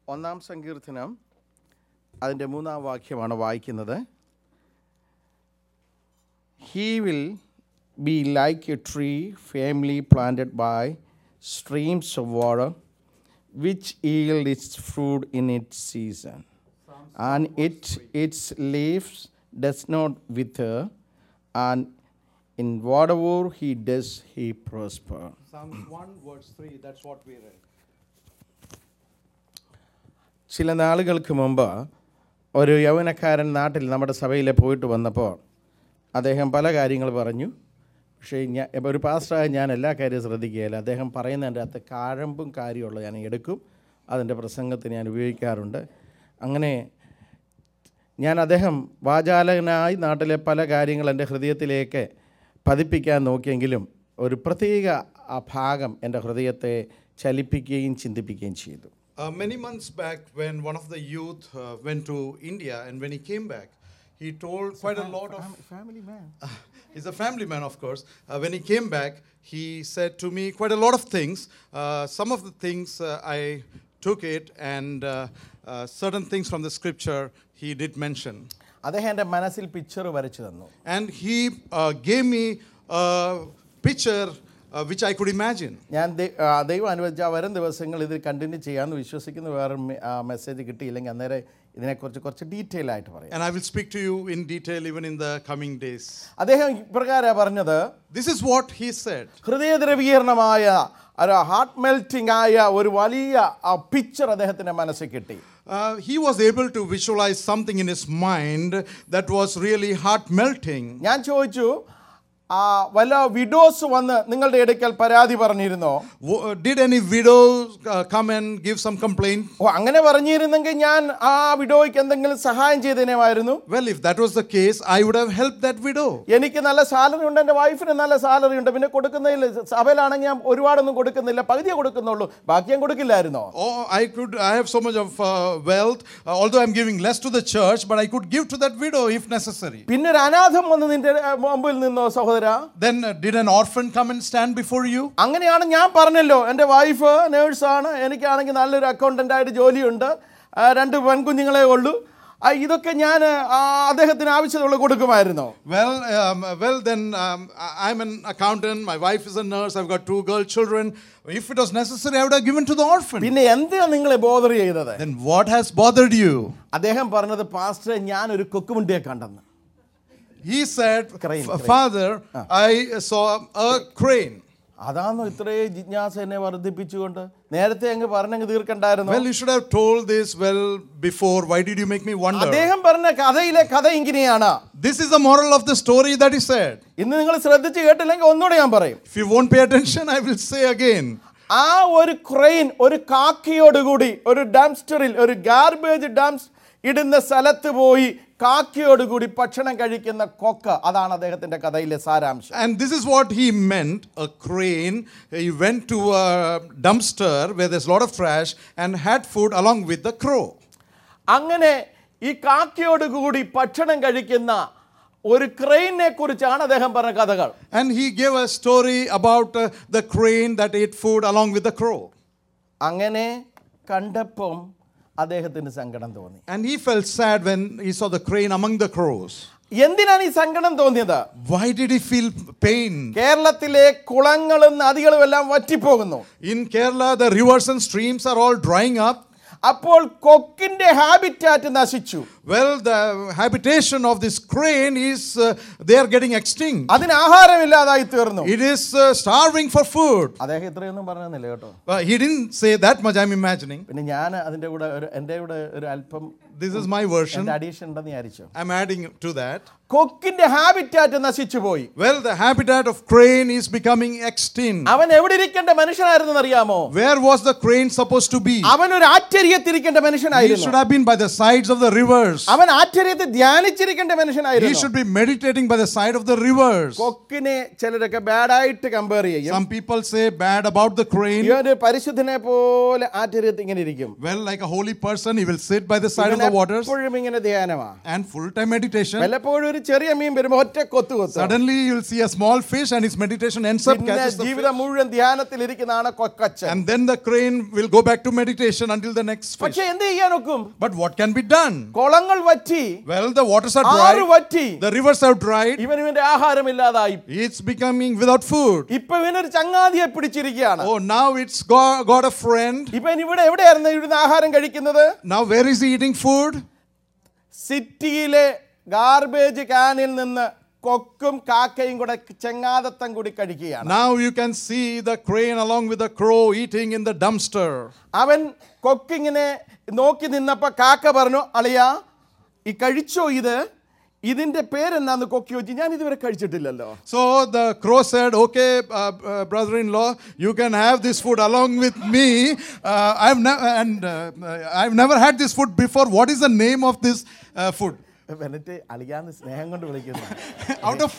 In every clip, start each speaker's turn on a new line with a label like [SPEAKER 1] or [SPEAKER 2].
[SPEAKER 1] ഒന്നാം സങ്കീർത്തനം അതിൻ്റെ മൂന്നാം വാക്യമാണ് വായിക്കുന്നത് he will be like a tree firmly planted by streams of water which yield its fruit in its season and it its leaves does not wither and in whatever he does he prosper
[SPEAKER 2] Psalms 1, verse 3, that's what we read.
[SPEAKER 1] ചില നാളുകൾക്ക് മുമ്പ് ഒരു യൗവനക്കാരൻ നാട്ടിൽ നമ്മുടെ സഭയിൽ പോയിട്ട് വന്നപ്പോൾ അദ്ദേഹം പല കാര്യങ്ങൾ പറഞ്ഞു പക്ഷേ ഞാൻ ഇപ്പോൾ ഒരു പാസ്റ്ററായ ഞാൻ എല്ലാ കാര്യവും ശ്രദ്ധിക്കുകയില്ല അദ്ദേഹം പറയുന്നതിൻ്റെ അകത്ത് കാഴമ്പും കാര്യമുള്ള ഞാൻ എടുക്കും അതിൻ്റെ പ്രസംഗത്തിന് ഞാൻ ഉപയോഗിക്കാറുണ്ട് അങ്ങനെ ഞാൻ അദ്ദേഹം വാചാലകനായി നാട്ടിലെ പല കാര്യങ്ങൾ എൻ്റെ ഹൃദയത്തിലേക്ക് പതിപ്പിക്കാൻ നോക്കിയെങ്കിലും ഒരു പ്രത്യേക ആ ഭാഗം എൻ്റെ ഹൃദയത്തെ ചലിപ്പിക്കുകയും ചിന്തിപ്പിക്കുകയും ചെയ്തു
[SPEAKER 2] Uh, many months back, when one of the youth uh, went to India, and when he came back, he told quite a lot of.
[SPEAKER 1] family man.
[SPEAKER 2] he's a family man, of course. Uh, when he came back, he said to me quite a lot of things. Uh, some of the things uh, I took it, and uh, uh, certain things from the scripture he did mention.
[SPEAKER 1] അദ്ദേഹം എൻ്റെ മനസ്സിൽ picture വരച്ചു തന്നു
[SPEAKER 2] And he uh, gave me a picture uh, which I could imagine.
[SPEAKER 1] ഞാൻ ദൈ- ആ, ദൈവം അനുവദിച്ച വരും ദിവസങ്ങൾ ഇത് കണ്ടിന്യൂ ചെയ്യാമെന്ന് വിശ്വസിക്കുന്ന വേറെ മെസ്സേജ് കിട്ടിയില്ലെങ്കിൽ അന്നേരം ഇതിനെക്കുറിച്ച് കുറച്ച് ഡീറ്റെയിൽ ആയിട്ട് പറയാം
[SPEAKER 2] And I will speak to you in detail even in the coming days.
[SPEAKER 1] അദ്ദേഹം ഇപ്രകാരമാണ് പറഞ്ഞത്
[SPEAKER 2] This is what he said.
[SPEAKER 1] ഹൃദയദ്രവീകരണമായ ഒരു ഹാർട്ട് മെൽറ്റിംഗ് ആയ ഒരു വലിയ പിക്ചർ അദ്ദേഹത്തിൻ്റെ മനസ്സിൽ കിട്ടി
[SPEAKER 2] Uh, he was able to visualize something in his mind that was really heart melting.
[SPEAKER 1] ഞാൻ ചോദിച്ചു ആ വല്ല വിഡോസ് വന്ന് നിങ്ങളുടെ അടുക്കൽ പരാതി പറഞ്ഞിരുന്നോ
[SPEAKER 2] W- uh, Did any widow uh, come and give some complaint?
[SPEAKER 1] ഓ അങ്ങനെ പറഞ്ഞിരുന്നെങ്കിൽ ഞാൻ ആ വിഡോയ്ക്ക് എന്തെങ്കിലും സഹായം ചെയ്തേനമായിരുന്നു
[SPEAKER 2] Well, if that was the case, I would have helped that widow.
[SPEAKER 1] എനിക്ക് നല്ല സാലറി ഉണ്ട് എൻ്റെ വൈഫിന് നല്ല സാലറി ഉണ്ട് പിന്നെ കൊടുക്കുന്നതിൽ സഭയിലാണെങ്കിൽ ഞാൻ ഒരുപാടൊന്നും കൊടുക്കുന്നില്ല പകുതിയേ കൊടുക്കുന്നുള്ളൂ ബാക്കി ഞാൻ കൊടുക്കില്ലായിരുന്നോ
[SPEAKER 2] Oh, I could. I have so much of uh, wealth. Uh, although I'm giving less to the church, but I could give to that widow if necessary.
[SPEAKER 1] പിന്നെ ഒരു അനാഥം വന്ന് നിന്റെ ആ, മുമ്പിൽ നിന്നോ സഹോദര
[SPEAKER 2] Then, uh, did an orphan come and stand before you?
[SPEAKER 1] അങ്ങനെയാണ് ഞാൻ പറഞ്ഞല്ലോ എൻ്റെ വൈഫ് നേഴ്സാണ് എനിക്കാണെങ്കിൽ നല്ലൊരു അക്കൗണ്ടൻ്റ് ആയിട്ട് ജോലിയുണ്ട് ആ, രണ്ട് പെൺകുഞ്ഞുങ്ങളെ ഉള്ളൂ ആ, ഇതൊക്കെ ഞാൻ ആ, അദ്ദേഹത്തിന് ആവശ്യമുള്ള കൊടുക്കുമായിരുന്നു
[SPEAKER 2] Well, um, well, then um, I- I'm an accountant. My wife is a nurse. I've got two girl children. If it was necessary, I would have given to the orphan.
[SPEAKER 1] പിന്നെ എന്തിനാ നിങ്ങളെ ബോധർ ചെയ്തത്
[SPEAKER 2] Then what has bothered you?
[SPEAKER 1] അദ്ദേഹം പറഞ്ഞത് pastor ഞാൻ ഒരു കൊക്കുമുണ്ടിയെ കണ്ടെന്ന്
[SPEAKER 2] He said,
[SPEAKER 1] Crane,
[SPEAKER 2] "F-
[SPEAKER 1] crane.
[SPEAKER 2] Father, I saw a crane.
[SPEAKER 1] അതാണോ ഇത്രയും ജിജ്ഞാസ എന്നെ വർദ്ധിപ്പിച്ചുകൊണ്ട് നേരത്തെ അങ്ങ് പറഞ്ഞങ്ങ് തീർക്കണ്ടായിരുന്നു
[SPEAKER 2] Well, you should have told this well before. Why did you make me wonder?
[SPEAKER 1] അദ്ദേഹം പറഞ്ഞ കഥയിലെ കഥ ഇങ്ങനെയാണ്
[SPEAKER 2] This is the moral of the story that he said.
[SPEAKER 1] ഇന്ന് നിങ്ങൾ ശ്രദ്ധിച്ച് കേട്ടില്ലെങ്കിൽ ഒന്നുകൂടെ ഞാൻ പറയും
[SPEAKER 2] If you won't pay attention, I will say again.
[SPEAKER 1] ആ ഒരു ക്രെയിൻ ഒരു കാക്കയോടുകൂടി ഒരു ഡംസ്റ്ററിൽ ഒരു ഗാർബേജ് ഡംസ് ഇടുന്ന സ്ഥലത്ത് പോയി കാക്കയോടുകൂടി ഭക്ഷണം കഴിക്കുന്ന കൊക്ക് അതാണ് അദ്ദേഹത്തിന്റെ കഥയിലെ സാരാംശം
[SPEAKER 2] And this is what he meant a crane. He went to a dumpster where there's a lot of trash and had food along with the crow.
[SPEAKER 1] അങ്ങനെ ഈ കാക്കയോടുകൂടി ഭക്ഷണം കഴിക്കുന്ന ഒരു ക്രെയിനെ കുറിച്ചാണ് അദ്ദേഹം പറഞ്ഞ കഥകൾ
[SPEAKER 2] And he gave a story about uh, the crane that ate food along with the crow.
[SPEAKER 1] അങ്ങനെ കണ്ടപ്പം അദ്ദേഹത്തിന് സങ്കടം തോന്നി
[SPEAKER 2] And he felt sad when he saw the crane among the crows.
[SPEAKER 1] എന്തിനാണ് ഈ സങ്കടം തോന്നിയത്
[SPEAKER 2] Why did he feel pain?
[SPEAKER 1] കേരളത്തിലെ കുളങ്ങളും നദികളും എല്ലാം വറ്റിപ്പോകുന്നു
[SPEAKER 2] In Kerala, the rivers and streams are all drying up.
[SPEAKER 1] അപ്പോൾ കൊക്കിന്റെ ഹാബിറ്റാറ്റ് നശിച്ചു
[SPEAKER 2] Well, the habitation of this crane is, uh, they are getting extinct.
[SPEAKER 1] അതിന് ആഹാരമില്ലാതായി തീർന്നു
[SPEAKER 2] It is uh, starving for food.
[SPEAKER 1] അദ്ദേഹം ഇത്രയൊന്നും പറഞ്ഞില്ല കേട്ടോ
[SPEAKER 2] Uh, he didn't say that much, I'm imagining.
[SPEAKER 1] പിന്നെ ഞാൻ അതിന്റെ കൂടെ ഒരു എൻ്റെ കൂടെ ഒരു അല്പം
[SPEAKER 2] This is my version.
[SPEAKER 1] എൻ്റെ അഡീഷൻ ഉണ്ടെന്ന് വിചാരിച്ചു
[SPEAKER 2] I'm adding to that.
[SPEAKER 1] കൊക്കിന്റെ ഹാബിറ്റാറ്റ് നശിച്ചു പോയി
[SPEAKER 2] Well, the habitat of crane is becoming extinct.
[SPEAKER 1] അവൻ എവിടെ ഇരിക്കേണ്ട മനുഷ്യനായിരുന്നു അറിയാമോ
[SPEAKER 2] Where was the crane supposed to be?
[SPEAKER 1] അവൻ ഒരു ആശ്ചര്യത്തിരിക്കേണ്ട
[SPEAKER 2] He
[SPEAKER 1] മനുഷ്യനായിരുന്നു
[SPEAKER 2] should have been by the sides of the rivers.
[SPEAKER 1] അവൻ ആശ്ചര്യത്തെ ധ്യാനിച്ചിരിക്കേണ്ട
[SPEAKER 2] He
[SPEAKER 1] മനുഷ്യനായിരുന്നു
[SPEAKER 2] should be meditating by the side of the rivers.
[SPEAKER 1] കൊക്കിനെ ചിലരൊക്കെ ബാഡായിട്ട് കമ്പയർ ചെയ്യും
[SPEAKER 2] Some people say bad about the crane.
[SPEAKER 1] ഈ ഒരു പരിശുദ്ധനെ പോലെ ആശ്ചര്യത്തിൽ ഇങ്ങനെ ഇരിക്കും
[SPEAKER 2] Well, like a holy person, he will sit by the side of the the waters
[SPEAKER 1] എപ്പോഴും ഇങ്ങനെ ധ്യാനമാ
[SPEAKER 2] and full time meditation.
[SPEAKER 1] വല്ലപ്പോഴും ഒരു ചെറിയ മീൻ വരുമ്പോ ഒറ്റ കൊത്തു കൊത്തു
[SPEAKER 2] Suddenly you'll see a small fish and his meditation ends up
[SPEAKER 1] പിന്നെ
[SPEAKER 2] catches the fish.
[SPEAKER 1] ജീവിതം മുഴുവൻ ധ്യാനത്തിൽ ഇരിക്കുന്നതാണ് കൊക്കച്ചൻ
[SPEAKER 2] And then the crane will go back to meditation until the next fish.
[SPEAKER 1] പക്ഷെ എന്ത് ചെയ്യാനൊക്കും
[SPEAKER 2] But what can be done?
[SPEAKER 1] കുളങ്ങൾ വറ്റി
[SPEAKER 2] Well, the waters are
[SPEAKER 1] ആറ്
[SPEAKER 2] dry,
[SPEAKER 1] വറ്റി
[SPEAKER 2] the rivers are dried,
[SPEAKER 1] ഇവൻ ഇവന്റെ ആഹാരമില്ലാതായി
[SPEAKER 2] it's becoming without food.
[SPEAKER 1] ഇപ്പൊ ഇവനൊരു ചങ്ങാതിയെ പിടിച്ചിരിക്കുകയാണ്
[SPEAKER 2] Oh, now it's got, got a friend.
[SPEAKER 1] ഇവൻ ഇവിടെ എവിടെയായിരുന്നു ഇവിടുന്ന് ആഹാരം കഴിക്കുന്നത്
[SPEAKER 2] Now, where is he eating food?
[SPEAKER 1] സിറ്റിയിലെ ഗാർബേജ് കാനിൽ നിന്ന് കൊക്കും കാക്കയും കൂടെ ചെങ്ങാതത്തം കൂടി കഴിക്കുകയാണ്
[SPEAKER 2] Now you can see the crane along with the crow eating in the dumpster.
[SPEAKER 1] അവൻ കൊക്കിങ്ങനെ നോക്കി നിന്നപ്പോ കാക്ക പറഞ്ഞു അളിയ ഈ കഴിച്ചോ ഇത് ഇതിന്റെ പേരെന്നാന്ന് കൊക്കി വെച്ച് ഞാൻ ഇതുവരെ കഴിച്ചിട്ടില്ലല്ലോ
[SPEAKER 2] So the crow said, Okay, uh, uh, brother in law, you can have this food along with me. Uh, I've, ne- and, uh, I've never had this food before. What is the name of this uh, food?
[SPEAKER 1] എന്നിട്ട് അളിയാന്ന് സ്നേഹം കൊണ്ട് വിളിക്കുന്നു
[SPEAKER 2] out of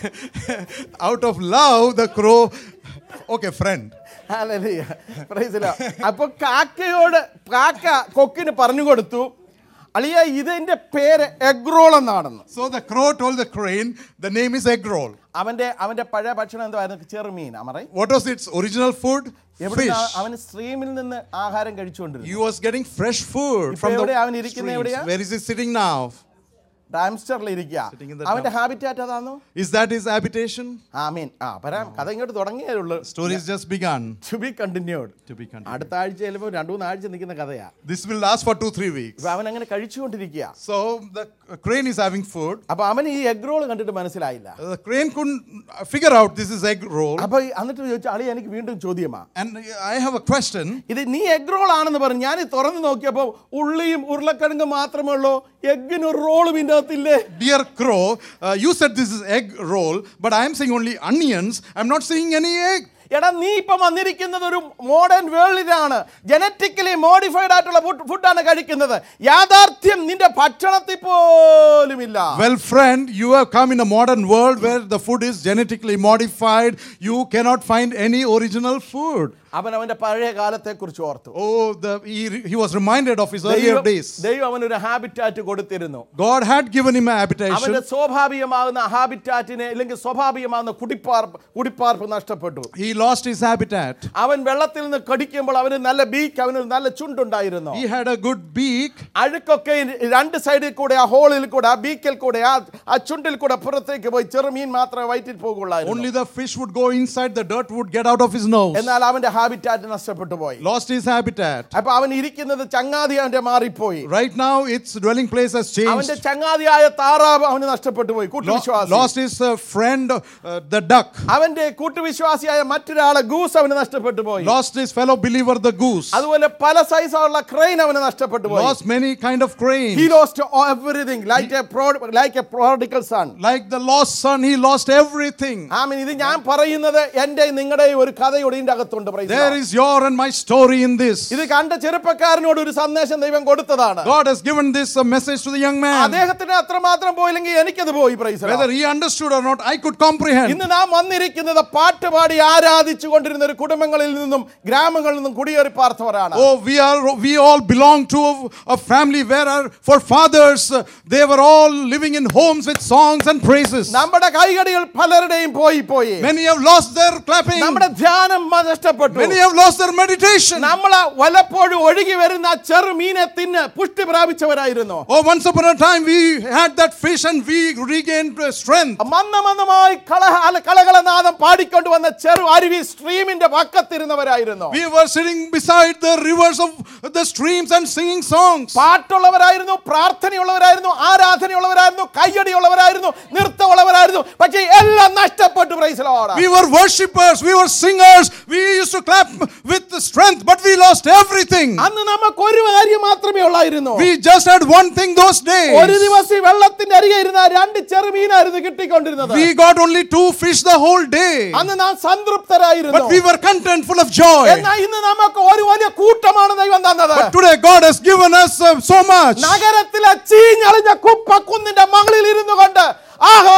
[SPEAKER 2] out of love the crow okay friend
[SPEAKER 1] hallelujah. Praise the Lord. അപ്പൊ കാക്കയോട് കാക്ക കൊക്കിന് പറഞ്ഞു കൊടുത്തു അളിയ ഇതിന്റെ പേര് എഗ്രോൾ എന്നാണെന്ന്
[SPEAKER 2] so the crow told the crane the name is egg roll
[SPEAKER 1] അവന്റെ അവന്റെ പഴയ ഭക്ഷണം എന്തായിരുന്നു ചെറുമീൻ അമറേ
[SPEAKER 2] what was its original food
[SPEAKER 1] എവിടെ
[SPEAKER 2] fish
[SPEAKER 1] അവൻ സ്ട്രീമിൽ നിന്ന് ആഹാരം കഴിച്ചുകൊണ്ടിരുന്നു
[SPEAKER 2] he was getting fresh food
[SPEAKER 1] ഇപ്പൊ
[SPEAKER 2] from the
[SPEAKER 1] എവിടെയാ അവൻ ഇരിക്കുന്നത്
[SPEAKER 2] streams.
[SPEAKER 1] എവിടെയാ?
[SPEAKER 2] where is he sitting now
[SPEAKER 1] ഡാംസ്റ്ററിൽ ഇരിക്കുക
[SPEAKER 2] Sitting in the
[SPEAKER 1] അവന്റെ ഹാബിറ്റാറ്റ് അതാണോ
[SPEAKER 2] is that his habitation
[SPEAKER 1] ആ മീൻ ആ പറയാം കഥ ഇങ്ങോട്ട് തുടങ്ങിയേ ഉള്ളൂ
[SPEAKER 2] story is just begun
[SPEAKER 1] to be continued
[SPEAKER 2] to be continued
[SPEAKER 1] അടുത്ത ആഴ്ച ചിലപ്പോൾ രണ്ടു മൂന്ന് ആഴ്ച നിൽക്കുന്ന കഥയാ
[SPEAKER 2] this will last for 2 3 weeks
[SPEAKER 1] അപ്പൊ അവൻ അങ്ങനെ കഴിച്ചുകൊണ്ടിരിക്കുക
[SPEAKER 2] so the crane is having food
[SPEAKER 1] അപ്പൊ അവൻ ഈ എഗ് റോൾ കണ്ടിട്ട് മനസ്സിലായില്ല
[SPEAKER 2] the crane couldn't figure out this is egg roll
[SPEAKER 1] അപ്പൊ ഈ- എന്നിട്ട് ചോദിച്ചു അളി എനിക്ക് വീണ്ടും ചോദ്യമാ
[SPEAKER 2] and i have a question
[SPEAKER 1] ഇത് നീ എഗ് റോൾ ആണെന്ന് പറഞ്ഞു ഞാൻ ഇത് തുറന്ന് നോക്കിയപ്പോൾ ഉള്ളിയും ഉരുളക്കിഴങ്ങും മാത്രമേ ഉള്ളൂ എഗ്ഗിന് ഒരു റോളും ഇതിൻ്റെ അകത്തില്ലേ
[SPEAKER 2] Dear crow, uh, you said this is egg roll, but I am saying only onions. I'm not seeing any egg.
[SPEAKER 1] എടാ നീ ഇപ്പം വന്നിരിക്കുന്നത് ഒരു മോഡേൺ വേൾഡിലാണ് ജനറ്റിക്കലി മോഡിഫൈഡ് ആയിട്ടുള്ള ഫുഡാണ് കഴിക്കുന്നത് യാഥാർത്ഥ്യം നിന്റെ ഭക്ഷണത്തിൽ പോലും ഇല്ല
[SPEAKER 2] Well, friend, you have come in a modern world where the food is genetically modified. You cannot find any original food.
[SPEAKER 1] അവൻ അവന്റെ പഴയ കാലത്തെ കുറിച്ച് ഓർത്തു
[SPEAKER 2] Oh, the, he, he was reminded of his earlier
[SPEAKER 1] ദൈവം
[SPEAKER 2] days.
[SPEAKER 1] ദൈവം അവനൊരു habitat കൊടുത്തിരുന്നു
[SPEAKER 2] God had given him a
[SPEAKER 1] അവന്റെ
[SPEAKER 2] habitation.
[SPEAKER 1] സ്വാഭാവികമാകുന്ന ഹാബിറ്റാറ്റിനെ അല്ലെങ്കിൽ സ്വാഭാവികമാകുന്ന കുടിപ്പാർപ്പ് കുടിപ്പാർപ്പ് നഷ്ടപ്പെട്ടു
[SPEAKER 2] He lost his habitat.
[SPEAKER 1] അവൻ വെള്ളത്തിൽ നിന്ന് കടിക്കുമ്പോൾ അവന് നല്ല ബീക്ക് അവന് നല്ല ചുണ്ടുണ്ടായിരുന്നു
[SPEAKER 2] He had a good beak.
[SPEAKER 1] അഴുക്കൊക്കെ ഈ രണ്ട് സൈഡിൽ കൂടെ ആ ഹോളിൽ കൂടെ ആ ബീക്കിൽ കൂടെ ആ ആ ചുണ്ടിൽ കൂടെ പുറത്തേക്ക് പോയി ചെറുമീൻ മാത്രമേ വയറ്റിൽ പോകുള്ളായിരുന്നു
[SPEAKER 2] Only the fish would go inside, the dirt would get out of his nose.
[SPEAKER 1] എന്നാൽ അവന്റെ ഹാബിറ്റാറ്റ് നഷ്ടപ്പെട്ടു പോയി
[SPEAKER 2] Lost his habitat.
[SPEAKER 1] അപ്പൊ അവൻ ഇരിക്കുന്നത് ചങ്ങാതി അവന്റെ മാറിപ്പോയി
[SPEAKER 2] Right now, its dwelling place has changed.
[SPEAKER 1] അവന്റെ ചങ്ങാതിയായ താറാവ് അവന് നഷ്ടപ്പെട്ടു പോയി
[SPEAKER 2] Lo-
[SPEAKER 1] കൂട്ടുവിശ്വാസി
[SPEAKER 2] lost his uh, friend, uh, the duck.
[SPEAKER 1] അവന്റെ കൂട്ടുവിശ്വാസിയായ മറ്റൊരാളെ ഗൂസ് അവന് നഷ്ടപ്പെട്ടു പോയി
[SPEAKER 2] Lost his fellow believer, the goose.
[SPEAKER 1] അതുപോലെ പല സൈസുള്ള ക്രെയിൻ അവന് നഷ്ടപ്പെട്ടു പോയി
[SPEAKER 2] Lost many kind of
[SPEAKER 1] He
[SPEAKER 2] cranes.
[SPEAKER 1] lost everything like a pro- like a prodigal son.
[SPEAKER 2] Like the lost son, he lost everything.
[SPEAKER 1] ആമീൻ ഇത് ഞാൻ പറയുന്നത് എന്റെ നിങ്ങളുടെ ഒരു കഥയുടെ ഇതിന്റെ അകത്തുണ്ട് praise the
[SPEAKER 2] There
[SPEAKER 1] Lord.
[SPEAKER 2] is your and my story in this.
[SPEAKER 1] ഇത് കണ്ട ചെറുപ്പക്കാരനോട് ഒരു സന്ദേശം ദൈവം കൊടുത്തതാണ്
[SPEAKER 2] God has given this a message to the young man.
[SPEAKER 1] അദ്ദേഹത്തിന് അത്രമാത്രം പോയില്ലെങ്കിൽ എനിക്കത് പോയി praise the Lord.
[SPEAKER 2] Whether he understood or not, I could comprehend.
[SPEAKER 1] ഇന്ന് നാം വന്നിരിക്കുന്നത് പാട്ടുപാടി ആരാധിച്ചു കൊണ്ടിരുന്ന ഒരു കുടുംബങ്ങളിൽ നിന്നും ഗ്രാമങ്ങളിൽ നിന്നും കുടിയേറി പാർത്തവരാണ്
[SPEAKER 2] Oh, we are we all belong to a, a family where our forefathers uh, they were all living in homes with songs and praises.
[SPEAKER 1] നമ്മുടെ കൈകടികൾ പലരുടെയും പോയി പോയി
[SPEAKER 2] Many have lost their clapping.
[SPEAKER 1] നമ്മുടെ ധ്യാനം നഷ്ടപ്പെട്ടു
[SPEAKER 2] Many have lost their meditation.
[SPEAKER 1] നമ്മൾ വല്ലപ്പോഴും ഒഴുകി വരുന്ന ആ ചെറുമീനെ തിന്ന് പുഷ്ടി പ്രാപിച്ചവരായിരുന്നു
[SPEAKER 2] Oh, once upon a time we had that fish and we regained uh, strength.
[SPEAKER 1] മന്ദമന്ദമായി കളഹ അല്ല കളകളനാദം പാടിക്കൊണ്ട് വന്ന ചെറു അരുവി സ്ട്രീമിന്റെ പക്കത്തിരുന്നവരായിരുന്നു
[SPEAKER 2] We were sitting beside the rivers of the streams and singing songs.
[SPEAKER 1] പാട്ടുള്ളവരായിരുന്നു പ്രാർത്ഥനയുള്ളവരായിരുന്നു ആരാധനയുള്ളവരായിരുന്നു കയ്യടിയുള്ളവരായിരുന്നു നൃത്തമുള്ളവരായിരുന്നു പക്ഷേ എല്ലാം നഷ്ടപ്പെട്ടു പ്രൈസലോടാ
[SPEAKER 2] We were worshippers, we were singers, we used to clap with strength, but we lost everything.
[SPEAKER 1] അന്ന് നമുക്ക് ഒരു കാര്യം മാത്രമേ ഉള്ളായിരുന്നു
[SPEAKER 2] We just had one thing those
[SPEAKER 1] ഒരു
[SPEAKER 2] days.
[SPEAKER 1] ദിവസം ഈ വെള്ളത്തിന്റെ അരികെ ഇരുന്ന രണ്ട് ചെറുമീനായിരുന്നു കിട്ടിക്കൊണ്ടിരുന്നത്
[SPEAKER 2] We got only two fish the whole day.
[SPEAKER 1] അന്ന് നാം സംതൃപ്തരായിരുന്നു
[SPEAKER 2] But we were content, full of joy.
[SPEAKER 1] എന്നാൽ ഇന്ന് നമുക്ക് ഒരു വലിയ കൂട്ടമാണ് ദൈവം തന്നത്
[SPEAKER 2] But today God has given us uh, so much.
[SPEAKER 1] നഗരത്തിലെ ചീഞ്ഞളിഞ്ഞ കുപ്പക്കുന്നിന്റെ മകളിൽ ഇരുന്നു കൊണ്ട് ആഹാരം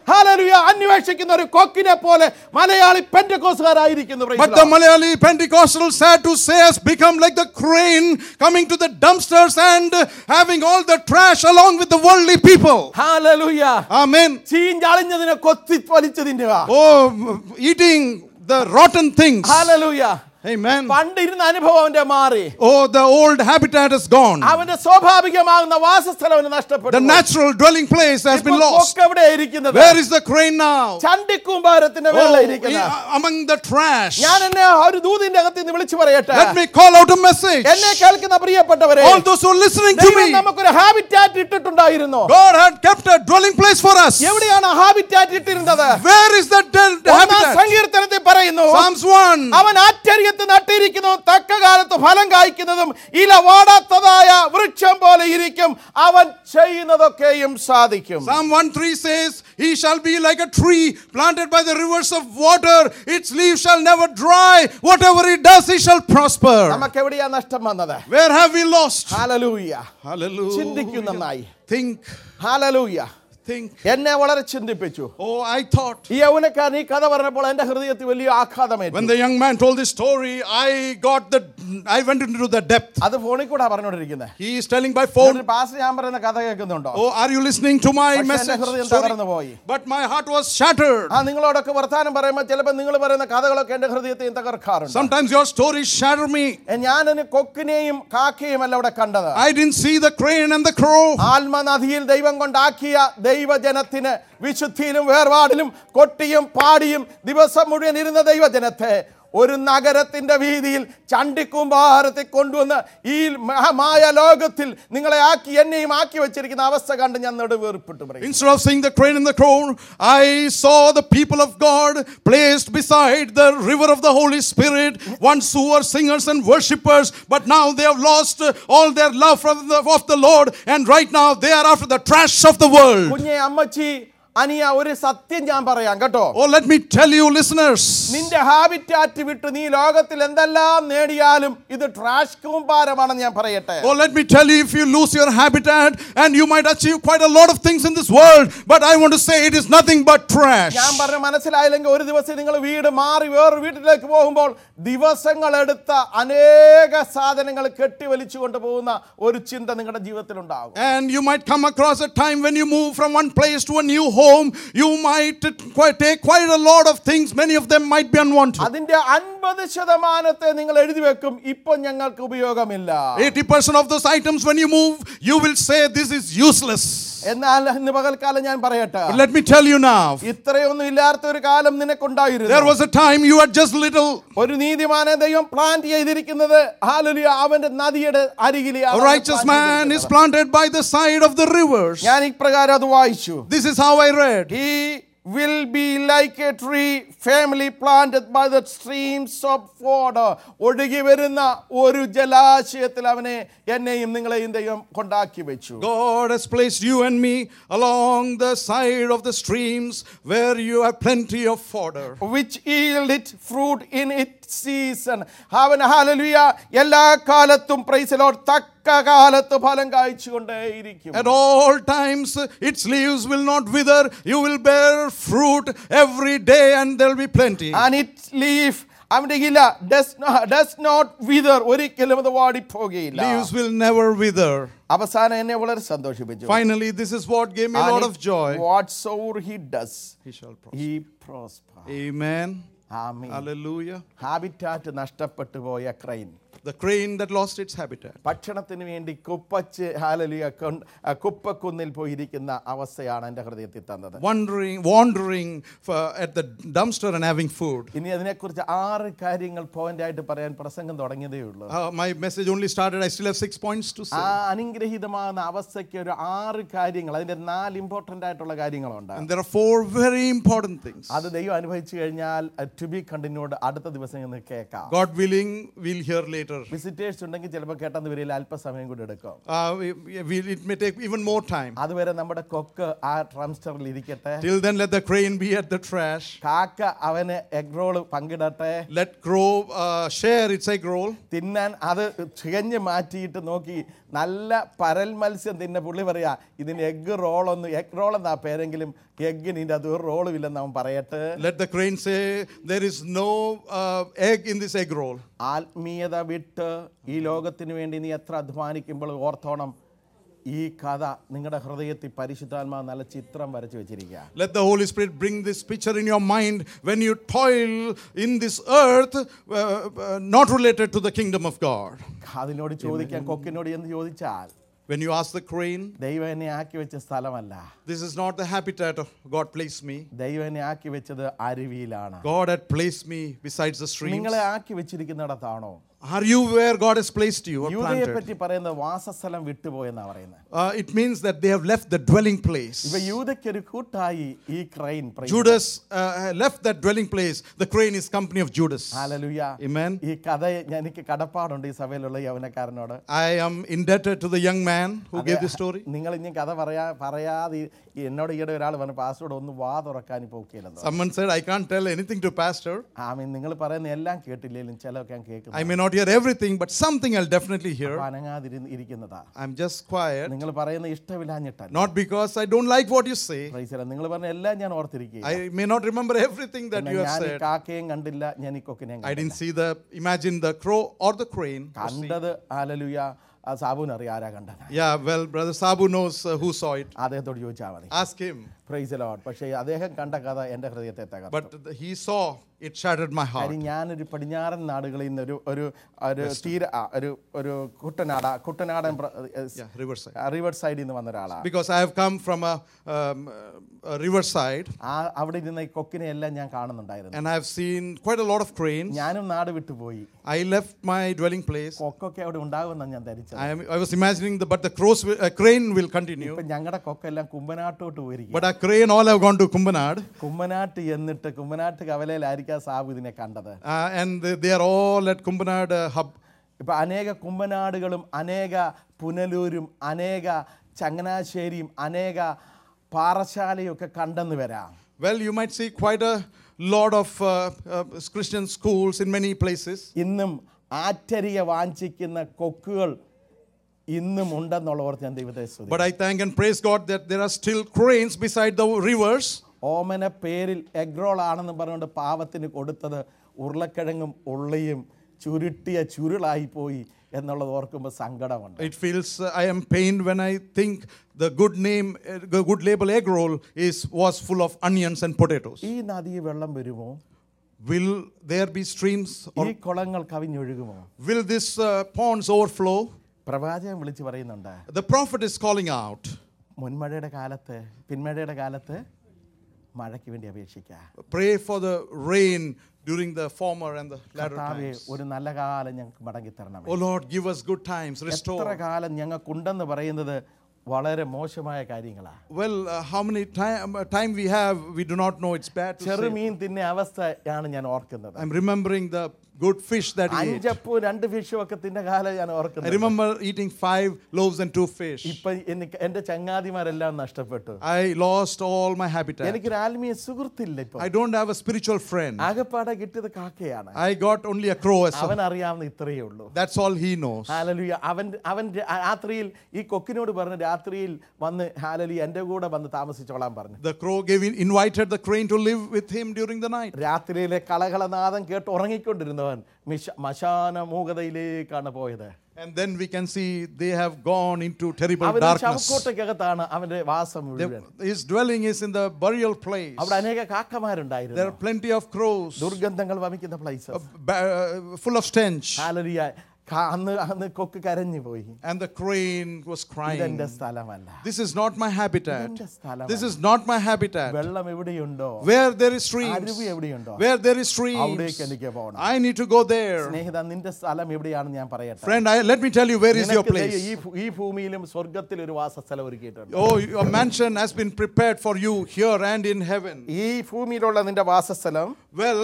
[SPEAKER 1] ഹാലലുയ അന്വേഷിക്കുന്ന ഒരു കൊക്കിനെ പോലെ Malayali പെൻഡക്കോസുകാരായിരിക്കുന്നു praise
[SPEAKER 2] But
[SPEAKER 1] the
[SPEAKER 2] the
[SPEAKER 1] Lord.
[SPEAKER 2] Malayali Pentecostals, sad to say, has become like the crane coming to the dumpsters and uh, having all the trash along with the worldly people.
[SPEAKER 1] Hallelujah
[SPEAKER 2] Amen.
[SPEAKER 1] ചീഞ്ചളിഞ്ഞതിനെ കൊത്തി വലിച്ചു തിന്നുക
[SPEAKER 2] Oh, eating the rotten things.
[SPEAKER 1] Hallelujah
[SPEAKER 2] Amen.
[SPEAKER 1] പണ്ടിരുന്ന അനുഭവം അവന്റെ മാറി
[SPEAKER 2] Oh, the old habitat is gone.
[SPEAKER 1] അവന്റെ സ്വാഭാവികമാകുന്ന വാസസ്ഥലം അവന് നഷ്ടപ്പെട്ടു
[SPEAKER 2] The natural dwelling place has
[SPEAKER 1] ഇപ്പോൾ
[SPEAKER 2] been lost.
[SPEAKER 1] കൊക്ക് എവിടെയാ ഇരിക്കുന്നത്
[SPEAKER 2] Where is the crane now?
[SPEAKER 1] ചണ്ടിക്കൂമ്പാരത്തിന്റെ
[SPEAKER 2] Oh,
[SPEAKER 1] വേള ഇരിക്കുന്ന
[SPEAKER 2] i- among the trash.
[SPEAKER 1] ഞാൻ എന്നെ ഒരു ദൂതിന്റെ അകത്ത് നിന്ന് വിളിച്ചു പറയട്ടെ
[SPEAKER 2] Let me call out a message.
[SPEAKER 1] എന്നെ കേൾക്കുന്ന പ്രിയപ്പെട്ടവരെ
[SPEAKER 2] All those who are listening to
[SPEAKER 1] ദൈവം
[SPEAKER 2] me,
[SPEAKER 1] നമുക്കൊരു ഹാബിറ്റാറ്റ് ഇട്ടിട്ടുണ്ടായിരുന്നു
[SPEAKER 2] God had kept a dwelling place for us.
[SPEAKER 1] എവിടെയാണ് ഹാബിറ്റാറ്റ് ഇട്ടിരുന്നത്
[SPEAKER 2] Where is that de-
[SPEAKER 1] ഒന്നാം
[SPEAKER 2] habitat?
[SPEAKER 1] സങ്കീർത്തനത്തിൽ പറയുന്നു
[SPEAKER 2] Psalms 1.
[SPEAKER 1] അവൻ ആറ്റരികത്ത് നട്ടിരിക്കുന്നതും തക്ക കാലത്ത് ഫലം കായ്ക്കുന്നതും ഇല വാടാത്തതായ വൃക്ഷം പോലെ ഇരിക്കും അവൻ ചെയ്യുന്നതൊക്കെയും സാധിക്കും
[SPEAKER 2] Psalm 1:3 says, He shall be like a tree planted by the rivers of water. Its leaves shall never dry. Whatever he does, he shall prosper.
[SPEAKER 1] നമുക്ക് എവിടെയാ നഷ്ടം വന്നത്
[SPEAKER 2] Where have we lost?
[SPEAKER 1] Hallelujah ചിന്തിക്കൂ
[SPEAKER 2] Hallelujah.
[SPEAKER 1] നന്നായി
[SPEAKER 2] Think,
[SPEAKER 1] hallelujah
[SPEAKER 2] think.
[SPEAKER 1] എന്നെ വളരെ ചിന്തിപ്പിച്ചു
[SPEAKER 2] Oh, I thought.
[SPEAKER 1] ഈ യൗവനക്കാരൻ ഈ കഥ പറഞ്ഞപ്പോൾ എന്റെ ഹൃദയത്തിൽ വലിയ ആഘാതമേറ്റു
[SPEAKER 2] When the young man told this story, I got the, I went into the depth.
[SPEAKER 1] അത് ഫോണിൽ കൂടെ പറഞ്ഞുകൊണ്ടിരിക്കുന്നത്
[SPEAKER 2] He is telling by phone,
[SPEAKER 1] pass ഞാൻ പറയുന്ന കഥ കേൾക്കുന്നുണ്ടോ
[SPEAKER 2] Oh, are you listening to my
[SPEAKER 1] പക്ഷേ എൻ്റെ
[SPEAKER 2] message?
[SPEAKER 1] ഹൃദയം
[SPEAKER 2] Story?
[SPEAKER 1] തകർന്നു പോയി.
[SPEAKER 2] But my heart was shattered.
[SPEAKER 1] ആ നിങ്ങളോടൊക്കെ വർത്താനം പറയുമ്പോൾ ചിലപ്പോൾ നിങ്ങൾ പറയുന്ന കഥകളൊക്കെ എന്റെ ഹൃദയത്തെയും തകർക്കാറുണ്ട്
[SPEAKER 2] Sometimes your stories shatter me.
[SPEAKER 1] ഞാനൊരു കൊക്കിനെയും കാക്കയും അല്ല ഇവിടെ കണ്ടത്
[SPEAKER 2] I didn't see the crane and the crow.
[SPEAKER 1] ആത്മനദിയിൽ ദൈവം കൊണ്ടാക്കിയ ദൈവജനത്തിന് വിശുദ്ധിയിലും വേർപാടിലും കൊട്ടിയും പാടിയും ദിവസം മുഴുവൻ ഇരുന്ന ദൈവജനത്തെ ഒരു നഗരത്തിന്റെ വീതിയിൽ ചണ്ടിക്കുമ്പാരത്തിൽ കൊണ്ടുവന്ന് ഈ മഹമായ ലോകത്തിൽ നിങ്ങളെ ആക്കി എന്നെയും ആക്കി വെച്ചിരിക്കുന്ന അവസ്ഥ കണ്ട് ഞാൻ നെടുവേർപ്പെട്ടു പറയും
[SPEAKER 2] Instead of seeing the crane and the crow, I saw the people of God placed beside the river of the Holy Spirit, once who were singers and worshippers, but now they have lost uh, all their love from the, of the Lord, and right now they are after the trash of the world.
[SPEAKER 1] കുഞ്ഞെ അമ്മച്ചി അനിയ ഒരു സത്യം ഞാൻ പറയാം കേട്ടോ
[SPEAKER 2] Oh, let me tell you, listeners.
[SPEAKER 1] നിന്റെ habitat വിട്ട് നീ ലോകത്തിൽ എന്തെല്ലാം നേടിയാലും ഇത് ട്രാഷ് കൂമ്പാരമാണെന്ന് ഞാൻ പറയട്ടെ
[SPEAKER 2] Oh, let me tell you, if you lose your habitat and you might achieve quite a lot of things in this world, but I want to say it is nothing but trash.
[SPEAKER 1] ഞാൻ പറഞ്ഞ മനസ്സിലായില്ലെങ്കിൽ ഒരു ദിവസം നിങ്ങൾ വീട് മാറി വേറൊരു വീട്ടിലേക്ക് പോകുമ്പോൾ ദിവസങ്ങൾ എടുത്ത അനേക സാധനങ്ങൾ കെട്ടിവലിച്ചു കൊണ്ടുപോകുന്ന ഒരു ചിന്ത നിങ്ങളുടെ ജീവിതത്തിൽ ഉണ്ടാകും
[SPEAKER 2] And you might come across a time when you move from one place to a new home, you might quite take quite a lot of things. Many of them might be unwanted.
[SPEAKER 1] അതിന്റെ അൻപത് ശതമാനത്തെ നിങ്ങൾ എഴുതി വെക്കും ഇപ്പൊ ഞങ്ങൾക്ക് ഉപയോഗമില്ല
[SPEAKER 2] 80% of those items, when you move, you will say, This is useless.
[SPEAKER 1] എന്നാൽ ഇന്ന് പകൽക്കാലം ഞാൻ പറയട്ടെ
[SPEAKER 2] But let me tell you now,
[SPEAKER 1] ഇത്രയൊന്നും ഇല്ലാത്ത ഒരു കാലം
[SPEAKER 2] there
[SPEAKER 1] നിനക്കുണ്ടായിരുന്നു
[SPEAKER 2] was a time you had just little.
[SPEAKER 1] ഒരു നീതിമാനെ ദൈവം പ്ലാൻ ചെയ്തിരിക്കുന്നത് ഹാലലിയ അവന്റെ നദിയുടെ അരികിലെ
[SPEAKER 2] A righteous man is planted by the side of the rivers.
[SPEAKER 1] ഞാൻ ഇപ്രകാരം അത് വായിച്ചു
[SPEAKER 2] This is how I read.
[SPEAKER 1] He will be like a tree family planted by the streams of water. ഒഴുകി വരുന്ന ഒരു ജലാശയത്തിൽ അവനെ എന്നെയും നിങ്ങളെയും ദൈവം കൊണ്ടാക്കി വെച്ചു
[SPEAKER 2] God has placed you and me along the side of the streams where you have plenty of fodder.
[SPEAKER 1] Which yield it fruit in its season അവൻ ഹാലലുയ എല്ലാ കാലത്തും പ്രൈസലോട് തക്ക കാലത്ത് ഫലം കായ്ച്ചുകൊണ്ടേയിരിക്കും
[SPEAKER 2] At all times, its leaves will not wither. You will bear fruit every day, and there'll be plenty.
[SPEAKER 1] and its leaf അവന്റെ ഇല does does not whether ഒരിക്കലും അത് വാടിപ്പോകുകയില്ല
[SPEAKER 2] Leaves will never wither.
[SPEAKER 1] അവസാനം എന്നെ വളരെ സന്തോഷിപ്പിച്ചു
[SPEAKER 2] Finally, this is what gave me a lot of joy.
[SPEAKER 1] Whatsoever he does
[SPEAKER 2] He shall prosper.
[SPEAKER 1] He prosper
[SPEAKER 2] Amen.
[SPEAKER 1] ആമീൻ
[SPEAKER 2] Hallelujah.
[SPEAKER 1] Habitat നഷ്ടപ്പെട്ടു പോയ crane
[SPEAKER 2] The crane that lost its habitat.
[SPEAKER 1] ഭക്ഷണത്തിന് വേണ്ടി കുപ്പച്ച് ഹാലലിയ കൊണ്ട് ആ, കുപ്പക്കുന്നിൽ പോയിരിക്കുന്ന അവസ്ഥയാണ് എൻ്റെ ഹൃദയത്തിൽ തന്നത്
[SPEAKER 2] Wandering, wandering for, at the dumpster and having food.
[SPEAKER 1] ഇനി അതിനെക്കുറിച്ച് ആറ് കാര്യങ്ങൾ പോയിന്റ് ആയിട്ട് പറയാൻ പ്രസംഗം തുടങ്ങിയതേ ഉള്ളൂ
[SPEAKER 2] Uh, my message only started. I still have six points to
[SPEAKER 1] ആ
[SPEAKER 2] say.
[SPEAKER 1] അനുഗ്രഹീതമാകുന്ന അവസ്ഥയ്ക്ക് ഒരു ആറ് കാര്യങ്ങൾ അതിന്റെ നാല് ഇമ്പോർട്ടൻ്റ് ആയിട്ടുള്ള കാര്യങ്ങളുണ്ട്
[SPEAKER 2] And there are four very important things.
[SPEAKER 1] അത് ദൈവം അനുഭവിച്ചു കഴിഞ്ഞാൽ ടു ബി കണ്ടിന്യൂഡ് അടുത്ത ദിവസം ഇന്ന് കേൾക്കാം
[SPEAKER 2] God willing, we'll hear later better.
[SPEAKER 1] Visitors ഉണ്ടെങ്കിൽ ചിലപ്പോൾ കേട്ടെന്ന് വരില്ല അല്പസമയം കൂടി എടുക്കും
[SPEAKER 2] Uh, we, we, it may take even more time.
[SPEAKER 1] അതുവരെ നമ്മുടെ കൊക്ക് ആ ട്രംസ്റ്ററിൽ ഇരിക്കട്ടെ
[SPEAKER 2] Till then, let the crane be at the trash.
[SPEAKER 1] കാക്ക അവന് എഗ് റോള് പങ്കിടട്ടെ
[SPEAKER 2] Let crow uh, share its egg roll.
[SPEAKER 1] തിന്നാൻ അത് ചികഞ്ഞ് മാറ്റിയിട്ട് നോക്കി നല്ല പരൽ മത്സ്യം തിന്ന പുള്ളി പറയാ ഇതിന് എഗ് റോളൊന്നും എഗ് റോൾ എന്നാ പേരെങ്കിലും എഗ്ഗിന് ഇതിൻ്റെ അത് ഒരു റോളും ഇല്ലെന്ന് അവൻ പറയട്ടെ
[SPEAKER 2] Let the crane say, There is no uh, egg in this egg roll.
[SPEAKER 1] ആത്മീയത വിട്ട് ഈ ലോകത്തിന് വേണ്ടി നീ എത്ര അധ്വാനിക്കുമ്പോൾ ഓർത്തോണം ഈ കഥ നിങ്ങളുടെ ഹൃദയത്തിൽ പരിശുദ്ധാത്മാ നല്ല ചിത്രം വരച്ചു വെച്ചിരിക്കുക
[SPEAKER 2] Let the Holy Spirit bring this picture in your mind when you toil in this earth, uh, uh, not related to the kingdom of God.
[SPEAKER 1] അതിനോട് ചോദിക്കാൻ കൊക്കിനോട് എന്ന് ചോദിച്ചാൽ
[SPEAKER 2] When you ask the crane,
[SPEAKER 1] ദൈവം എന്നെ ആക്കി വെച്ച സ്ഥലമല്ല
[SPEAKER 2] This is not the habitat of God placed me.
[SPEAKER 1] ദൈവം എന്നെ ആക്കി വെച്ചത് അരുവിയിലാണ്
[SPEAKER 2] God had placed me besides the streams.
[SPEAKER 1] നിങ്ങളെ ആക്കി വെച്ചിരിക്കുന്നിടത്താണോ
[SPEAKER 2] Are you where God has placed you or
[SPEAKER 1] യൂതയെ
[SPEAKER 2] planted?
[SPEAKER 1] പറ്റി പറയുന്നത് വാസസ്ഥലം വിട്ടുപോയെന്നാ പറയുന്നത്
[SPEAKER 2] Uh, it means that they have left the dwelling place.
[SPEAKER 1] ഇപ്പൊ യൂതയ്ക്ക് ഒരു കൂട്ടായി ഈ crane
[SPEAKER 2] Judas uh, left that dwelling place. The crane is company of Judas.
[SPEAKER 1] Hallelujah
[SPEAKER 2] Amen.
[SPEAKER 1] ഈ കഥ ഞാൻ- എനിക്ക് കടപ്പാടുണ്ട് ഈ സഭയിലുള്ള യവനക്കാരനോട്
[SPEAKER 2] I am indebted to the young man who gave this story.
[SPEAKER 1] നിങ്ങൾ ഇനി കഥ പറയാ പറയാതെ ഈ- എന്നോട് ഈയിടെ ഒരാൾ പറഞ്ഞു പാസ്റ്ററോട് ഒന്ന് വാ തുറക്കാൻ ഇപ്പോൾ ഒക്കെയല്ലെന്ന്
[SPEAKER 2] Someone said, I can't tell anything to pastor.
[SPEAKER 1] ആ മീൻ നിങ്ങൾ പറയുന്ന എല്ലാം കേട്ടില്ലെങ്കിലും ചിലതൊക്കെ ഞാൻ കേൾക്കുന്നു
[SPEAKER 2] I may not hear everything, but something I'll definitely hear.
[SPEAKER 1] അപ്പൊ അനങ്ങാതിരുന്ന് ഇരിക്കുന്നതാ
[SPEAKER 2] I'm just quiet.
[SPEAKER 1] നിങ്ങൾ പറയുന്ന ഇഷ്ടമില്ലാഞ്ഞിട്ടല്ല
[SPEAKER 2] Not because I don't like what you say.
[SPEAKER 1] നിങ്ങൾ പറഞ്ഞ എല്ലാം ഞാൻ ഓർത്തിരിക്കുക
[SPEAKER 2] I may not remember everything that you have
[SPEAKER 1] ഞാൻ ഈ
[SPEAKER 2] said.
[SPEAKER 1] കാക്കയും കണ്ടില്ല ഞാൻ ഈ കൊക്കിനെയും
[SPEAKER 2] I
[SPEAKER 1] കണ്ടില്ല.
[SPEAKER 2] didn't see the, imagine the crow or the crane.
[SPEAKER 1] കണ്ടത് ആലലുയ ആ സാബുവിന് അറിയാം ആരാ കണ്ടത്
[SPEAKER 2] Yeah, well, Brother Sabu knows uh, who saw it.
[SPEAKER 1] അദ്ദേഹത്തോട് ചോദിച്ചാൽ മതി
[SPEAKER 2] Ask him.
[SPEAKER 1] പ്രൈസ് ലോഡ് പക്ഷേ അദ്ദേഹം കണ്ട കഥ എൻ്റെ ഹൃദയത്തെ തകർത്തു
[SPEAKER 2] But th- he saw it shattered my heart.
[SPEAKER 1] കാര്യം ഞാനൊരു പടിഞ്ഞാറൻ നാടുകളിൽ നിന്ന് ഒരു ഒരു ഒരു തീര ആ, ഒരു ഒരു കുട്ടനാട കുട്ടനാടൻ
[SPEAKER 2] Yeah, riverside.
[SPEAKER 1] റിവർ സൈഡിൽ നിന്ന് വന്ന ഒരാളാണ്
[SPEAKER 2] Because I have come from a, um, a riverside
[SPEAKER 1] ആ അവിടെ ഇരുന്ന ഈ കൊക്കിനെ എല്ലാം ഞാൻ കാണുന്നുണ്ടായിരുന്നു
[SPEAKER 2] and I have seen quite a lot of cranes.
[SPEAKER 1] ഞാനും നാട് വിട്ടുപോയി
[SPEAKER 2] I left my dwelling place.
[SPEAKER 1] കൊക്കൊക്കെ അവിടെ ഉണ്ടാകുമെന്നാണ് ഞാൻ ധരിച്ചത്
[SPEAKER 2] I, am, I was imagining, the, but the crows will, uh, crane will continue.
[SPEAKER 1] ഇപ്പൊ ഞങ്ങളുടെ കൊക്കെല്ലാം കുമ്പനാട്ടോട്ട് പോയിരിക്കും
[SPEAKER 2] But our crane all have gone to Kumbanad.
[SPEAKER 1] കുമ്മനാട്ട് എന്നിട്ട് കുമ്മനാട്ട് കവലയിലായിരിക്കാം സാബു ഇതിനെ കണ്ടത്
[SPEAKER 2] Uh, and they, they are all at Kumbanad uh, hub.
[SPEAKER 1] ഇപ്പൊ അനേക കുമ്മനാടുകളും അനേക പുനലൂരും അനേക ചങ്ങനാശ്ശേരിയും അനേക പാറശാലയും ഒക്കെ കണ്ടെന്ന് വരാം
[SPEAKER 2] Well, you might see quite a lot of uh, uh, Christian schools in many places.
[SPEAKER 1] ഇന്നും ആറ്റരിയ വാഞ്ചിക്കുന്ന കൊക്കുകൾ ഇന്നും ഉണ്ടെന്നുള്ളവർക്ക് ഞാൻ ദൈവത്തെ സ്തുതി
[SPEAKER 2] But I thank and praise God that there are still cranes beside the rivers.
[SPEAKER 1] ഓമന പേരിൽ എഗ്രോൾ ആണെന്ന് പറഞ്ഞുകൊണ്ട് പാവത്തിന് കൊടുത്തത് ഉരുളക്കിഴങ്ങും ഉള്ളിയും ചുരുട്ടിയ ചുരുളായി പോയി എന്നുള്ളത് ഓർക്കുമ്പോൾ സങ്കടമുണ്ട്
[SPEAKER 2] It feels uh, I am pained when I think the good name, uh, the good label egg roll is was full of onions and potatoes.
[SPEAKER 1] ഈ നദി വെള്ളം വരുമോ
[SPEAKER 2] Will there be streams or
[SPEAKER 1] ഈ കുളങ്ങൾ കവിഞ്ഞൊഴുകുമോ
[SPEAKER 2] will this uh, ponds overflow?
[SPEAKER 1] പ്രവാചകൻ വിളിച്ച് പറയുന്നുണ്ട്
[SPEAKER 2] The prophet is calling out.
[SPEAKER 1] മുൻമഴയുടെ കാലത്ത് പിന്മഴയുടെ കാലത്ത് മഴയ്ക്ക് വേണ്ടി അപേക്ഷിക്കുക
[SPEAKER 2] Pray for the rain during the former and the latter
[SPEAKER 1] കർത്താവേ
[SPEAKER 2] times.
[SPEAKER 1] ഒരു നല്ല കാലം ഞങ്ങൾക്ക് മടങ്ങി തരണം
[SPEAKER 2] Oh Lord, give us good times,
[SPEAKER 1] എത്ര
[SPEAKER 2] restore.
[SPEAKER 1] കാലം ഞങ്ങൾക്കുണ്ടെന്ന് പറയുന്നത് വളരെ മോശമായ കാര്യങ്ങളാണ്
[SPEAKER 2] Well, uh, how many time, uh, time we have, we do not know. It's bad to say.
[SPEAKER 1] ചെറുമീൻ തിന്നെ അവസ്ഥയാണ് ഞാൻ ഓർക്കുന്നത്
[SPEAKER 2] I'm remembering the good fish that he ate.
[SPEAKER 1] അഞ്ചപ്പൂ രണ്ട് ഫിഷും ഒക്കെ തിന്ന കാലം ഞാൻ
[SPEAKER 2] I
[SPEAKER 1] ഓർക്കുന്നത്
[SPEAKER 2] remember eating five loaves and two fish.
[SPEAKER 1] ഇപ്പൊ എനിക്ക് എന്റെ ചങ്ങാതിമാരെല്ലാം നഷ്ടപ്പെട്ടു
[SPEAKER 2] I lost all my habitat.
[SPEAKER 1] എനിക്കൊരു ആത്മീയ സുഹൃത്തില്ല ഇപ്പൊ
[SPEAKER 2] I don't have a spiritual friend.
[SPEAKER 1] ആകെപ്പാടെ കിട്ടിയത് കാക്കയാണ്
[SPEAKER 2] I got only a crow. as a-
[SPEAKER 1] അവൻ അറിയാവുന്ന ഇത്രയേ ഉള്ളൂ
[SPEAKER 2] That's all he knows.
[SPEAKER 1] ഹാലലുയ അവൻ അവൻ രാ- രാത്രിയിൽ ഈ കൊക്കിനോട് പറഞ്ഞു രാത്രിയിൽ വന്ന് ഹാലലി എൻ്റെ കൂടെ വന്ന് താമസിച്ചോളാൻ പറഞ്ഞു
[SPEAKER 2] The crow gave in, invited the crane to live with him during the night.
[SPEAKER 1] രാത്രിയിലെ കളകളനാദം കേട്ട് ഉറങ്ങിക്കൊണ്ടിരുന്നവൻ മിശ മശാന മൂകതയിലേക്കാണ് പോയത്
[SPEAKER 2] And then we can see they have gone into terrible
[SPEAKER 1] അവൻ
[SPEAKER 2] darkness.
[SPEAKER 1] ശവക്കോട്ടയ്ക്കകത്താണ് അവന്റെ വാസം
[SPEAKER 2] They-
[SPEAKER 1] മുഴുവൻ
[SPEAKER 2] his dwelling is in the burial place.
[SPEAKER 1] അവിടെ അനേക
[SPEAKER 2] There
[SPEAKER 1] കാക്കമാരുണ്ടായിരുന്നു
[SPEAKER 2] are plenty of crows,
[SPEAKER 1] ദുർഗന്ധങ്ങൾ വമിക്കുന്ന place
[SPEAKER 2] uh, ba- uh, full of stench.
[SPEAKER 1] ഹാലലിയ അന്ന് അന്ന് കൊക്ക് കരഞ്ഞു പോയി
[SPEAKER 2] And the crane was
[SPEAKER 1] ഇതെന്റെ
[SPEAKER 2] crying.
[SPEAKER 1] സ്ഥലമല്ല
[SPEAKER 2] This is not my habitat.
[SPEAKER 1] ഇതെന്റെ സ്ഥലമല്ല
[SPEAKER 2] This is not my habitat.
[SPEAKER 1] വെള്ളം എവിടെയുണ്ടോ
[SPEAKER 2] Where there is streams,
[SPEAKER 1] അരുവി എവിടെയുണ്ടോ
[SPEAKER 2] where there is streams,
[SPEAKER 1] അവിടേക്ക് എനിക്ക് പോകണം
[SPEAKER 2] I need to go there.
[SPEAKER 1] സ്നേഹിത നിന്റെ സ്ഥലം എവിടെയാണെന്ന് ഞാൻ പറയട്ടെ
[SPEAKER 2] Friend, I, let me tell you where is your
[SPEAKER 1] നിനക്ക് ദൈവം
[SPEAKER 2] place.
[SPEAKER 1] ഈ ഭൂ- ഈ ഭൂമിയിലും സ്വർഗത്തിൽ ഒരു വാസസ്ഥലം ഒരുക്കിയിട്ടുണ്ട്
[SPEAKER 2] Oh, your mansion has been prepared for you here and in heaven.
[SPEAKER 1] ഈ ഭൂമിയിലുള്ള നിന്റെ വാസസ്ഥലം
[SPEAKER 2] Well,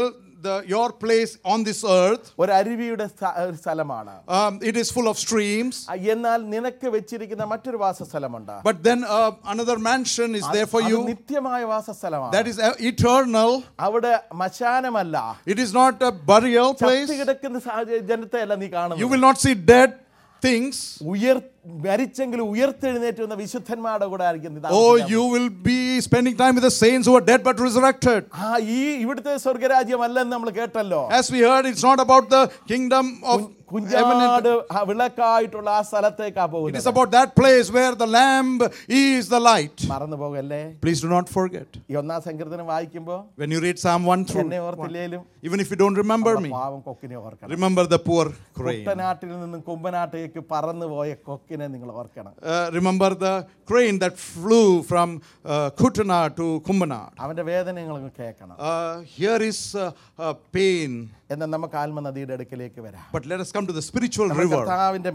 [SPEAKER 2] the, your place on this earth.
[SPEAKER 1] ഒരു അരുവിയുടെ സ്ഥ- ഒരു സ്ഥലമാണ്
[SPEAKER 2] Um, it is full of streams.
[SPEAKER 1] ആ, എന്നാൽ നിനക്ക് വെച്ചിരിക്കുന്ന മറ്റൊരു വാസസ്ഥലമുണ്ട്
[SPEAKER 2] But then uh, another mansion is there for
[SPEAKER 1] അത്
[SPEAKER 2] you.
[SPEAKER 1] നിത്യമായ വാസസ്ഥലമാണ്
[SPEAKER 2] That is uh, eternal.
[SPEAKER 1] അവിടെ മശാനമല്ല
[SPEAKER 2] It is not a burial place.
[SPEAKER 1] ചത്തു കിടക്കുന്ന സാഹചര്യ- ജനത്തെ അല്ല നീ
[SPEAKER 2] You
[SPEAKER 1] കാണുന്നു
[SPEAKER 2] will not see dead things.
[SPEAKER 1] ഉയർ മരിച്ചെങ്കിലും ഉയർത്തെഴുന്നേറ്റ് വന്ന വിശുദ്ധന്മാരുടെ കൂടെ ആയിരിക്കും നീ
[SPEAKER 2] Oh,
[SPEAKER 1] താമസിക്കാൻ
[SPEAKER 2] you will be spending time with the saints who are dead but resurrected.
[SPEAKER 1] ആ ഈ ഇവിടുത്തെ സ്വർഗരാജ്യമല്ലെന്ന് നമ്മൾ കേട്ടല്ലോ
[SPEAKER 2] As we heard, it's not about the kingdom of heaven.
[SPEAKER 1] കുഞ്ഞാട് ആ വിളക്കായിട്ടുള്ള ആ സ്ഥലത്തേക്കാ
[SPEAKER 2] It is
[SPEAKER 1] പോകുന്നത്
[SPEAKER 2] about that place where the Lamb is the light.
[SPEAKER 1] മറന്നു പോകല്ലേ
[SPEAKER 2] Please do not forget.
[SPEAKER 1] ഈ ഒന്നാം സങ്കീർത്തനം വായിക്കുമ്പോ
[SPEAKER 2] When you read Psalm 1 through,
[SPEAKER 1] എന്നെ ഓർത്തില്ലേലും
[SPEAKER 2] even if you don't remember me,
[SPEAKER 1] പാവം കൊക്കിനെ ഓർക്കണം
[SPEAKER 2] remember the poor crane.
[SPEAKER 1] കുട്ടനാട്ടിൽ നിന്നും കുമ്പനാട്ടിലേക്ക് പറന്നു പോയ കൊക്കിനെ നിങ്ങൾ ഓർക്കണം
[SPEAKER 2] Uh, remember the crane that flew from uh, Kutana to Kumbana.
[SPEAKER 1] അവന്റെ വേദന നിങ്ങൾ കേൾക്കണം
[SPEAKER 2] Uh, here is uh, uh, pain,
[SPEAKER 1] എന്നാൽ നമുക്ക് ആത്മനദിയുടെ അടുക്കലേക്ക് വരാം
[SPEAKER 2] but let us come to the spiritual
[SPEAKER 1] നമ്മുടെ
[SPEAKER 2] river.
[SPEAKER 1] കർത്താവിന്റെ